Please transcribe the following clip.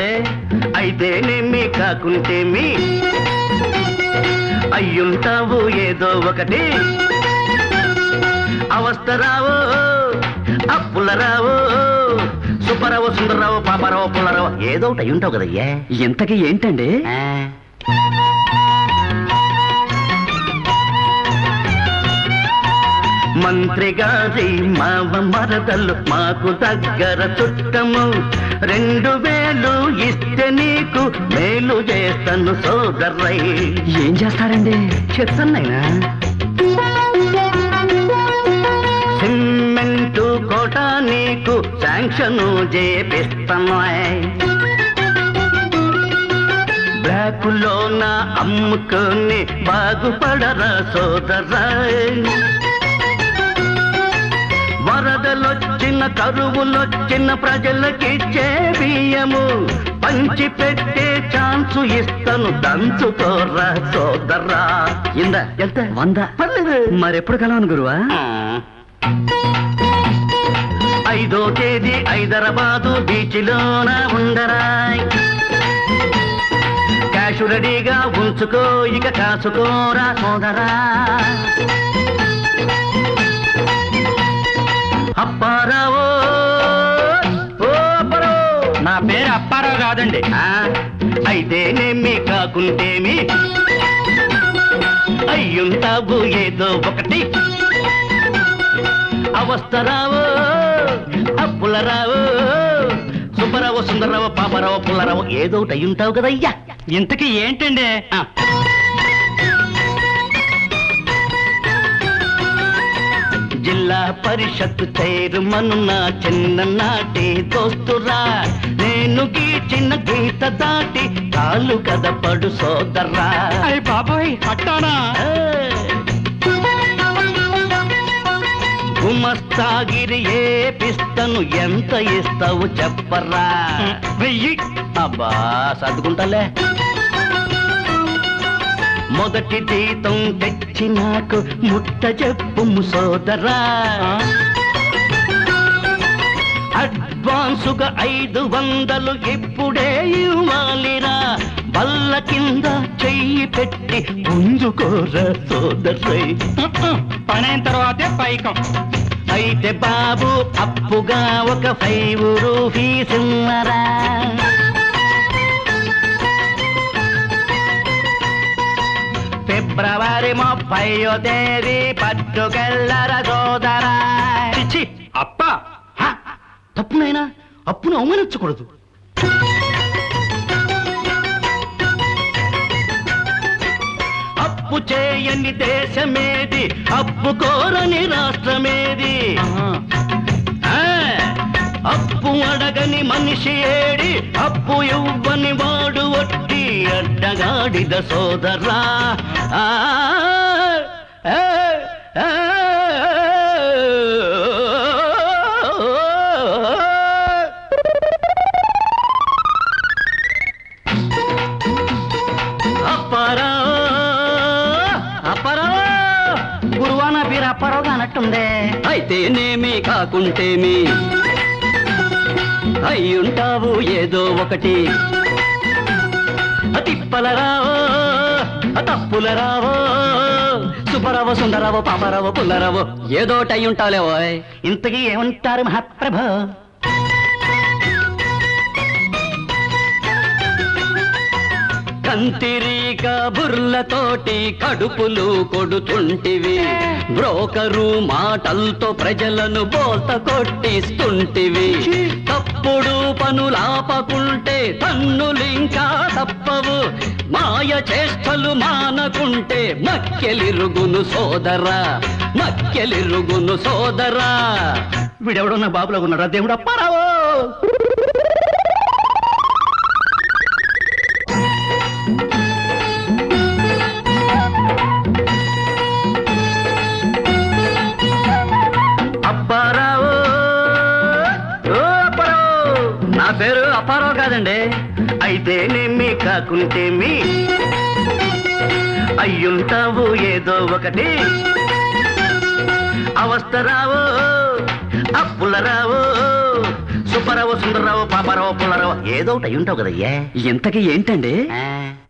అయితేనేమి కాకుంటేమి అయ్యుంటావు ఏదో ఒకటి అవస్థ రావు అప్పుల రావు సుబ్బరావు సుందరరావు పాపారావు పుల్లారావు ఏదో ఒకటి అయ్యుంటావు కదయ్యా ఇంతకీ ఏంటండి ఆ. మంత్రిగా మావ మరదలు మాకు దగ్గర చుట్టము రెండు వేలు ఇస్తే నీకు మేలు చేస్తాను సోదరై ఏం చేస్తారండి చెప్తానైనా సిమెంటు కోట నీకు శాంక్షను చేపిస్తాను బ్లాకులో నా అమ్ముకొని బాగుపడరా సోదరా వరదలొచ్చిన కరువులొచ్చిన ప్రజలకిచ్చే బియ్యము పంచి పెట్టే ఛాన్సు ఇస్తాను దంచుకోరా సోదరా ఇంద ఎంత వంద పర్లేదు మరెప్పుడు కలవను గురువా ఐదో తేదీ హైదరాబాదు బీచ్లోన ఉండరాయ్ క్యాషు రెడీగా ఉంచుకో ఇక కాసుకోరా సోదరా అప్పారావో ఓ అప్పారావు. నా పేరు అప్పారావు కాదండి ఆ, అయితేనేమి కాకుంటేమి అయ్యుంటావు ఏదో ఒకటి అవస్థ రావు అప్పుల రావు సుబ్బరావు సుందరరావు పాపరావు పుల్లారావు ఏదో ఒకటి అయ్యుంటావు కదయ్యా ఇంతకీ ఏంటండి ఆ. జిల్లా పరిషత్ చైర్మన్ నా చిన్ననాటి దోస్తురా నేను గీచిన గీత దాటి కాలు కదపడు సోదరా అయ్య బాబాయ్ అట్టానా గుమస్తాగిరి ఏ పిస్తను ఎంత ఇస్తావు చెప్పరా వెయ్యి అబ్బా సర్దుకుంటాలే మొదటి జీతం తెచ్చి నాకు ముట్ట చెప్పు సోదరా అడ్వాన్సుగా ఐదు వందలు ఇప్పుడే ఇవ్వాలిరా బల్ల కింద చెయ్యి పెట్టి పుంజుకోరా సోదరై పనైన తర్వాతే పైకం అయితే బాబు అప్పుగా ఒక ఫైవ్ రూపీస్ ఇమ్మరా ఫిబ్రవరి ముప్పయో తేదీ పట్టుకెళ్ళర సోదరా చిచ్చి అప్ప హ! తప్పునైనా అప్పును అవమానించకూడదు అప్పు చేయని దేశమేది అప్పు కోరని రాష్ట్రమేది ఆ, అప్పు అడగని మనిషి ఏడి అప్పు ఇవ్వని వాడు వట్టి అడ్డగాడిద సోదరా ఆ, ఆ, ఆ, అప్పారావు అప్పారావు గురువా నా పేరు అప్పారావు అన్నట్టుందే అయితేనేమి కాకుంటేమి అయ్యుంటావు ఏదో ఒకటి తిప్పలరావో తప్పులరావో సుబ్బరావు సుందరావు పాపారావు పుల్లారావు ఏదోటి అయ్యుంటావులే ఓయ్ ఇంతకీ ఏమంటారు మహాప్రభు కంతిరీక బుర్లతోటి కడుపులు కొడుతుంటివి బ్రోకరు మాటలతో ప్రజలను బోల్త కొట్టిస్తుంటివి తప్పుడు పనులాపకుంటే తన్నులింకా తప్పవు మాయ చేష్టలు మానకుంటే మక్కెలిరుగును సోదరా మక్కెలిరుగును సోదరా వీడెవడో నా బాబులో ఉన్నాడా దేవుడు అప్పారావో అప్పారావు ఓ అప్పారావు నా పేరు అప్పారావు కాదండి అయితేనేమి కాకుంటేమి అయ్యుంటావు ఏదో ఒకటి అవస్థ రావు అప్పుల రావు సుబ్బ సుబ్బారావు సుందరరావు పాపారావు పుల్లారావు ఏదో ఒకటి అయి ఉంటావు కదయ్యా ఇంతకీ ఏంటండి ఆ,